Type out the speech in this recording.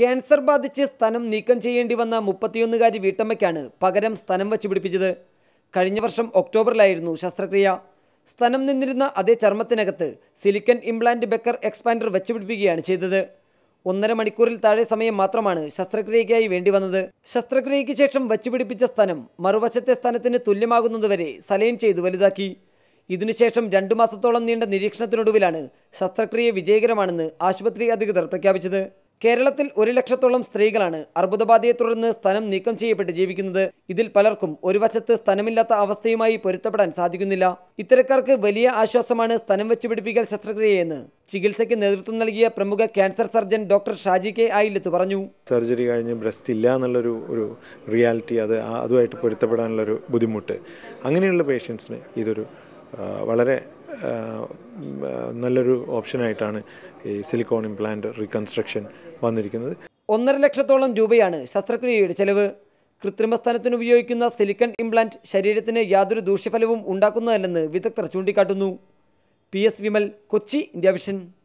cancer ബാധിച്ച് സ്തനം നീക്കം ചെയ്യേണ്ടി വന്ന മുപ്പത്തിയൊന്നുകാരി വീട്ടമ്മയ്ക്കാണ് പകരം സ്തനം വച്ച് പിടിപ്പിച്ചത് കഴിഞ്ഞ വർഷം ഒക്ടോബറിലായിരുന്നു ശസ്ത്രക്രിയ സ്തനം നിന്നിരുന്ന അതേ ചർമ്മത്തിനകത്ത് സിലിക്കൺ ഇംപ്ലാന്റ് ബെക്കർ എക്സ്പാൻഡർ വെച്ച് പിടിപ്പിക്കുകയാണ് ചെയ്തത് ഒന്നര മണിക്കൂറിൽ താഴെ സമയം മാത്രമാണ് ശസ്ത്രക്രിയയ്ക്കായി വേണ്ടി വന്നത് ശസ്ത്രക്രിയയ്ക്ക് ശേഷം വച്ചുപിടിപ്പിച്ച സ്ഥലം മറുവശത്തെ സ്ഥാനത്തിന് തുല്യമാകുന്നതുവരെ സലൈൻ ചെയ്തു വലുതാക്കി ഇതിനുശേഷം രണ്ടു മാസത്തോളം നീണ്ട നിരീക്ഷണത്തിനൊടുവിലാണ് ശസ്ത്രക്രിയ വിജയകരമാണെന്ന് ആശുപത്രി അധികൃതർ പ്രഖ്യാപിച്ചത് കേരളത്തിൽ ഒരു ലക്ഷത്തോളം സ്ത്രീകളാണ് അർബുദബാധയെ തുടർന്ന് സ്തനം നീക്കം ചെയ്യപ്പെട്ട് ജീവിക്കുന്നത് ഇതിൽ പലർക്കും ഒരു വശത്ത് സ്തനമില്ലാത്ത അവസ്ഥയുമായി പൊരുത്തപ്പെടാൻ സാധിക്കുന്നില്ല ഇത്തരക്കാർക്ക് വലിയ ആശ്വാസമാണ് സ്തനം വെച്ച് പിടിപ്പിക്കൽ ശസ്ത്രക്രിയയെന്ന് ചികിത്സയ്ക്ക് നേതൃത്വം നൽകിയ പ്രമുഖ cancer surgeon doctor Shaji K Ayillath പറഞ്ഞു സർജറി കഴിഞ്ഞ് ബ്രസ്റ്റ് ഇല്ല എന്നുള്ളൊരു ഒരു റിയാലിറ്റി അത് ആ- അതുമായിട്ട് പൊരുത്തപ്പെടാനുള്ളൊരു ബുദ്ധിമുട്ട് അങ്ങനെയുള്ള പേഷ്യൻസിന് ഇതൊരു ആ, വളരെ ആ, ഉം, ആ, നല്ലൊരു ഓപ്ഷനായിട്ടാണ് ഈ സിലിക്കോൺ ഇംപ്ലാന്റ് റീകൺസ്ട്രക്ഷൻ വന്നിരിക്കുന്നത് ഒന്നര ലക്ഷത്തോളം രൂപയാണ് ശസ്ത്രക്രിയയുടെ ചെലവ് കൃത്രിമസ്ഥാനത്തിന് ഉപയോഗിക്കുന്ന സിലിക്കൺ ഇംപ്ലാന്റ് ശരീരത്തിന് യാതൊരു ദൂഷ്യഫലവും ഉണ്ടാക്കുന്നതല്ലെന്ന് വിദഗ്ധർ ചൂണ്ടിക്കാട്ടുന്നു P S Vimal Kochi India vision